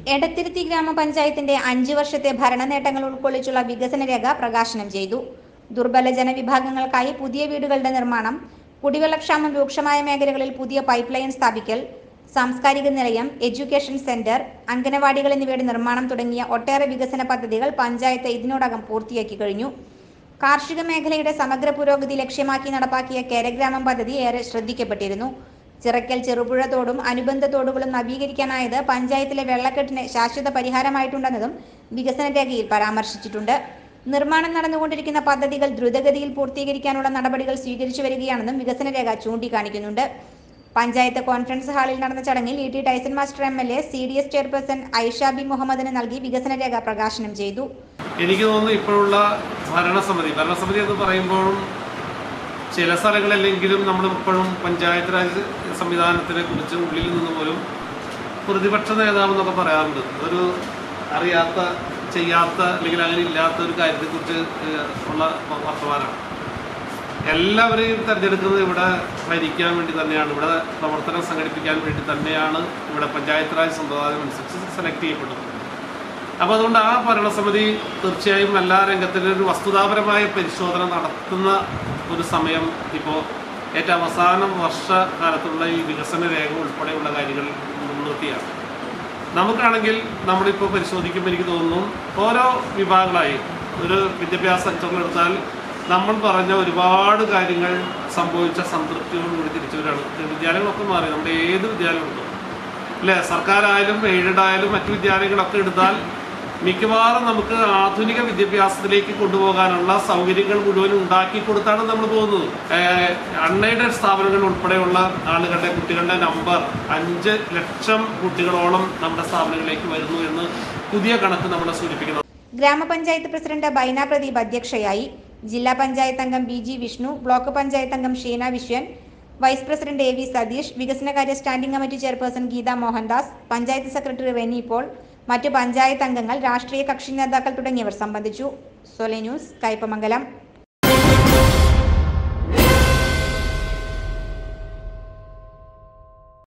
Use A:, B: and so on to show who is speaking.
A: എടത്തിരുത്തി ഗ്രാമപഞ്ചായത്തിന്റെ അഞ്ചു വർഷത്തെ ഭരണ നേട്ടങ്ങൾ ഉൾക്കൊള്ളിച്ചുള്ള വികസന രേഖ പ്രകാശനം ചെയ്തു ദുർബല ജനവിഭാഗങ്ങൾക്കായി പുതിയ വീടുകളുടെ നിർമ്മാണം കുടിവെള്ളക്ഷാമം രൂക്ഷമായ മേഖലകളിൽ പുതിയ പൈപ്പ് ലൈൻ സ്ഥാപിക്കൽ സാംസ്കാരിക നിലയം എഡ്യൂക്കേഷൻ സെന്റർ അംഗനവാടികൾ എന്നിവയുടെ നിർമ്മാണം തുടങ്ങിയ ഒട്ടേറെ വികസന പദ്ധതികൾ പഞ്ചായത്ത് ഇതിനോടകം പൂർത്തിയാക്കി കഴിഞ്ഞു കാർഷിക മേഖലയുടെ സമഗ്ര പുരോഗതി ലക്ഷ്യമാക്കി നടപ്പാക്കിയ കേരഗ്രാമം പദ്ധതി ഏറെ ശ്രദ്ധിക്കപ്പെട്ടിരുന്നു ചിറക്കൽ ചെറുപുഴ തോടും അനുബന്ധ തോടുകളും നവീകരിക്കാനായത് പഞ്ചായത്തിലെ വെള്ളക്കെട്ടിന് ശാശ്വത പരിഹാരമായിട്ടുണ്ടെന്നതും വികസന രേഖയിൽ പരാമർശിച്ചിട്ടുണ്ട് നിർമ്മാണം നടന്നുകൊണ്ടിരിക്കുന്ന പദ്ധതികൾ ദ്രുതഗതിയിൽ പൂർത്തീകരിക്കാനുള്ള നടപടികൾ സ്വീകരിച്ചു വരികയാണെന്നും വികസന രേഖ ചൂണ്ടിക്കാണിക്കുന്നുണ്ട് പഞ്ചായത്ത് കോൺഫറൻസ് ഹാളിൽ നടന്ന ചടങ്ങിൽ E T Tyson master M L A C D S chairperson Aisha B മുഹമ്മദിന് നൽകി വികസന രേഖ പ്രകാശനം ചെയ്തു
B: എനിക്ക് തോന്നുന്നു ഇപ്പോഴുള്ള ഭരണസമിതി ഭരണസമിതി എന്ന് പറയുമ്പോഴും ചില സ്ഥലങ്ങളിലെങ്കിലും നമ്മൾ ഇപ്പോഴും പഞ്ചായത്ത് രാജ് സംവിധാനത്തിനെ കുറിച്ച് ഉള്ളിൽ നിന്ന് പോലും പ്രതിപക്ഷ നേതാവ് എന്നൊക്കെ പറയാറുണ്ട് അതൊരു അറിയാത്ത ചെയ്യാത്ത അല്ലെങ്കിൽ അങ്ങനെ ഇല്ലാത്ത ഒരു കാര്യത്തെക്കുറിച്ച് ഏഹ്, ഉള്ള വർത്തമാനമാണ് എല്ലാവരെയും തിരഞ്ഞെടുക്കുന്നത് ഇവിടെ ഭരിക്കാൻ വേണ്ടി തന്നെയാണ് ഇവിടെ പ്രവർത്തനം സംഘടിപ്പിക്കാൻ വേണ്ടി തന്നെയാണ് ഇവിടെ പഞ്ചായത്ത് രാജ് സമ്പ്രദായം അനുസരിച്ച് സെലക്ട് ചെയ്യപ്പെടുന്നത് അപ്പോൾ അതുകൊണ്ട് ആ ഭരണസമിതി തീർച്ചയായും എല്ലാ രംഗത്തിലും ഒരു വസ്തുതാപരമായ പരിശോധന നടത്തുന്ന ഒരു സമയം ഇപ്പോൾ ഏറ്റവും അവസാനം വർഷകാലത്തുള്ള ഈ വികസന രേഖ ഉൾപ്പെടെയുള്ള കാര്യങ്ങൾ മുൻനിർത്തിയാണ് നമുക്കാണെങ്കിൽ നമ്മളിപ്പോൾ പരിശോധിക്കുമ്പോൾ എനിക്ക് തോന്നുന്നു ഓരോ വിഭാഗങ്ങളായി ഒരു വിദ്യാഭ്യാസ സെക്ടറിലെടുത്താൽ നമ്മൾ പറഞ്ഞ ഒരുപാട് കാര്യങ്ങൾ സംഭവിച്ച സംതൃപ്തിയോടുകൂടി തിരിച്ചു വരികയാണ് വിദ്യാലയങ്ങളൊക്കെ മാറി നമ്മുടെ ഏത് വിദ്യാലയം എടുത്തു അല്ലേ സർക്കാരായാലും എയ്ഡഡ് ആയാലും മറ്റു വിദ്യാലയങ്ങളൊക്കെ എടുത്താൽ മിക്കവാറും നമുക്ക് ആധുനിക വിദ്യാഭ്യാസത്തിലേക്ക് കൊണ്ടുപോകാനുള്ള സൗകര്യങ്ങൾ മുഴുവൻ ഉണ്ടാക്കി കൊടുത്താണ് നമ്മൾ പോകുന്നത് അൺഎയ്ഡഡ് സ്ഥാപനങ്ങൾ ഉൾപ്പെടെയുള്ള ആളുകളുടെ കുട്ടികളുടെ നമ്പർ അഞ്ച് ലക്ഷം കുട്ടികളോളം നമ്മുടെ സ്ഥാപനങ്ങളിലേക്ക് വരുന്നു എന്ന് പുതിയ കണക്ക് നമ്മളെ സൂചിപ്പിക്കുന്നു
A: ഗ്രാമപഞ്ചായത്ത് പ്രസിഡന്റ് ബൈന പ്രദീപ് അധ്യക്ഷയായി ജില്ലാ പഞ്ചായത്ത് അംഗം B G Vishnu block panchayat അംഗം Sheena Viswan vice president A V Satheesh വികസനകാര്യ standing committee chairperson Geetha Mohandas panchayat secretary Reni Paul മറ്റു പഞ്ചായത്ത് അംഗങ്ങൾ രാഷ്ട്രീയ കക്ഷി നേതാക്കൾ തുടങ്ങിയവർ സംബന്ധിച്ചു സൊലെ ന്യൂസ് കയ്പമംഗലം